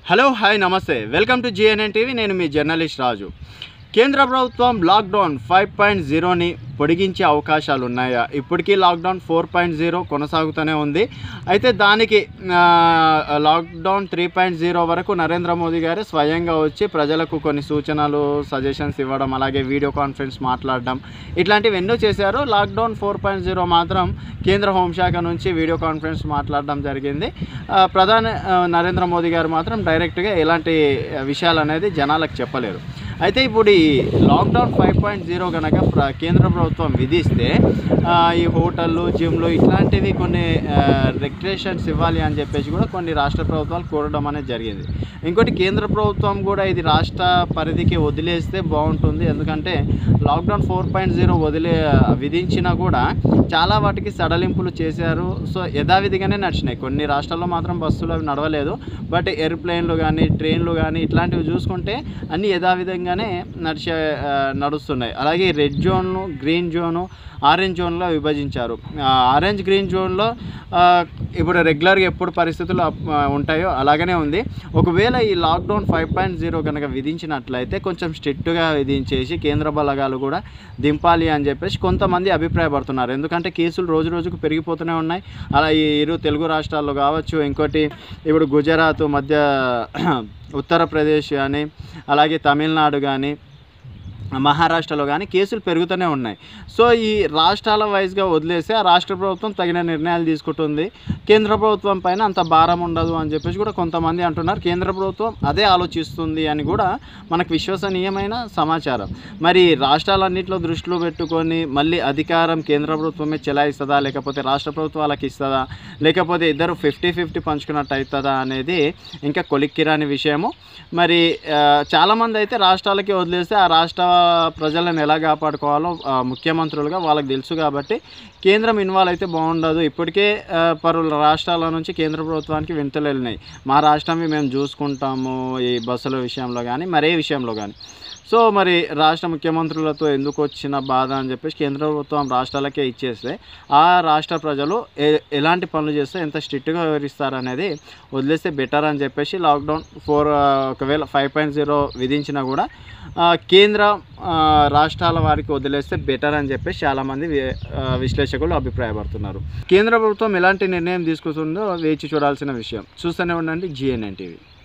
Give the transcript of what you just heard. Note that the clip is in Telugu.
హలో హాయ్ నమస్తే వెల్కమ్ టు జిఎన్ఎన్ టీవీ నేను మీ జర్నలిస్ట్ రాజు కేంద్ర ప్రభుత్వం లాక్డౌన్ ఫైవ్ పాయింట్ జీరోని పొడిగించే అవకాశాలు ఉన్నాయా ఇప్పటికీ లాక్డౌన్ ఫోర్ పాయింట్ జీరో కొనసాగుతూనే ఉంది అయితే దానికి ఆ, లాక్డౌన్ త్రీ పాయింట్ జీరో వరకు నరేంద్ర మోదీ గారు స్వయంగా వచ్చి ప్రజలకు కొన్ని సూచనలు సజెషన్స్ ఇవ్వడం అలాగే వీడియో కాన్ఫరెన్స్ మాట్లాడడం ఇట్లాంటివి ఎన్నో చేశారు లాక్డౌన్ ఫోర్ పాయింట్ జీరో మాత్రం కేంద్ర హోంశాఖ నుంచి వీడియో కాన్ఫరెన్స్ మాట్లాడడం జరిగింది ఆ, ప్రధాని ఆ, నరేంద్ర మోదీ గారు మాత్రం డైరెక్ట్గా ఎలాంటి విషయాలు అనేది జనాలకు చెప్పలేరు అయితే ఇప్పుడు ఈ లాక్డౌన్ ఫైవ్ పాయింట్ జీరో కనుక ప్ర కేంద్ర ప్రభుత్వం విధిస్తే ఆ, ఈ హోటళ్ళు జిమ్లు ఇట్లాంటివి కొన్ని రెగ్యులేషన్స్ ఇవ్వాలి అని చెప్పేసి కూడా కొన్ని రాష్ట్ర ప్రభుత్వాలు కోరడం అనేది జరిగింది ఇంకోటి కేంద్ర ప్రభుత్వం కూడా ఇది రాష్ట్ర పరిధికి వదిలేస్తే బాగుంటుంది ఎందుకంటే లాక్డౌన్ ఫోర్ పాయింట్ జీరో వదిలే విధించినా కూడా చాలా వాటికి సడలింపులు చేశారు సో యథావిధిగానే నడిచినాయి కొన్ని రాష్ట్రాల్లో మాత్రం బస్సులు అవి నడవలేదు బట్ ఎయిర్ప్లేన్లు కానీ ట్రైన్లు కానీ ఇట్లాంటివి చూసుకుంటే అన్ని యథావిధంగానే నడిచే ఆ, నడుస్తున్నాయి అలాగే రెడ్ జోన్ను గ్రీన్ జోను ఆరెంజ్ జోన్లో విభజించారు ఆ, ఆరెంజ్ గ్రీన్ జోన్లో ఆ, ఇప్పుడు రెగ్యులర్గా ఎప్పుడు పరిస్థితులు అప్- ఆ, ఉంటాయో అలాగనే ఉంది ఒకవేళ ఈ లాక్డౌన్ ఫైవ్ పాయింట్ జీరో కనుక విధించినట్లయితే కొంచెం స్ట్రిక్ట్గా విధించేసి కేంద్ర బలగాలు కూడా దింపాలి అని చెప్పేసి కొంతమంది అభిప్రాయపడుతున్నారు ఎందుకంటే కేసులు రోజు రోజుకు పెరిగిపోతూనే ఉన్నాయి అలా ఈ ఇరు తెలుగు రాష్ట్రాల్లో కావచ్చు ఇంకోటి ఇప్పుడు గుజరాత్ మధ్య ఉత్తరప్రదేశ్ కానీ అలాగే తమిళనాడు కానీ మహారాష్ట్రలో కానీ కేసులు పెరుగుతూనే ఉన్నాయి సో ఈ రాష్ట్రాల వైజ్గా వదిలేసి ఆ రాష్ట్ర ప్రభుత్వం తగిన నిర్ణయాలు తీసుకుంటుంది కేంద్ర ప్రభుత్వం పైన అంత భారం ఉండదు అని చెప్పేసి కూడా కొంతమంది అంటున్నారు కేంద్ర ప్రభుత్వం అదే ఆలోచిస్తుంది అని కూడా మనకు విశ్వసనీయమైన సమాచారం మరి రాష్ట్రాలన్నింటిలో దృష్టిలో పెట్టుకొని మళ్ళీ అధికారం కేంద్ర ప్రభుత్వమే చెలాయిస్తుందా లేకపోతే రాష్ట్ర ప్రభుత్వాలకు ఇస్తుందా లేకపోతే ఇద్దరు ఫిఫ్టీ ఫిఫ్టీ పంచుకున్నట్టు అవుతుందా అనేది ఇంకా కొలిక్కిరాని విషయము మరి ఆ, చాలామంది అయితే రాష్ట్రాలకి వదిలేస్తే ఆ రాష్ట్ర ప్రజలను ఎలా కాపాడుకోవాలో ఆ, ముఖ్యమంత్రులుగా వాళ్ళకి తెలుసు కాబట్టి కేంద్రం ఇన్వాల్వ్ అయితే బాగుండదు ఇప్పటికే ఆ, పలు రాష్ట్రాల నుంచి కేంద్ర ప్రభుత్వానికి వింతలు వెళ్ళినాయి మా రాష్ట్రాన్ని మేము చూసుకుంటాము ఈ బస్సుల విషయంలో కానీ మరే విషయంలో కానీ సో మరి రాష్ట్ర ముఖ్యమంత్రులతో ఎందుకు వచ్చిన బాధ అని చెప్పేసి కేంద్ర ప్రభుత్వం రాష్ట్రాలకే ఇచ్చేస్తే ఆ రాష్ట్ర ప్రజలు ఏ- ఎలాంటి పనులు చేస్తే ఎంత స్ట్రిక్ట్గా వివరిస్తారు అనేది వదిలేస్తే బెటర్ అని చెప్పేసి లాక్డౌన్ ఫోర్ ఒకవేళ ఫైవ్ పాయింట్ జీరో విధించినా కూడా ఆ, కేంద్ర ఆ, రాష్ట్రాల వారికి వదిలేస్తే బెటర్ అని చెప్పేసి చాలామంది వి- ఆ, విశ్లేషకులు అభిప్రాయపడుతున్నారు కేంద్ర ప్రభుత్వం ఎలాంటి నిర్ణయం తీసుకుంటుందో వేచి చూడాల్సిన విషయం చూస్తూనే ఉండండి జిఎన్ఎన్ టీవీ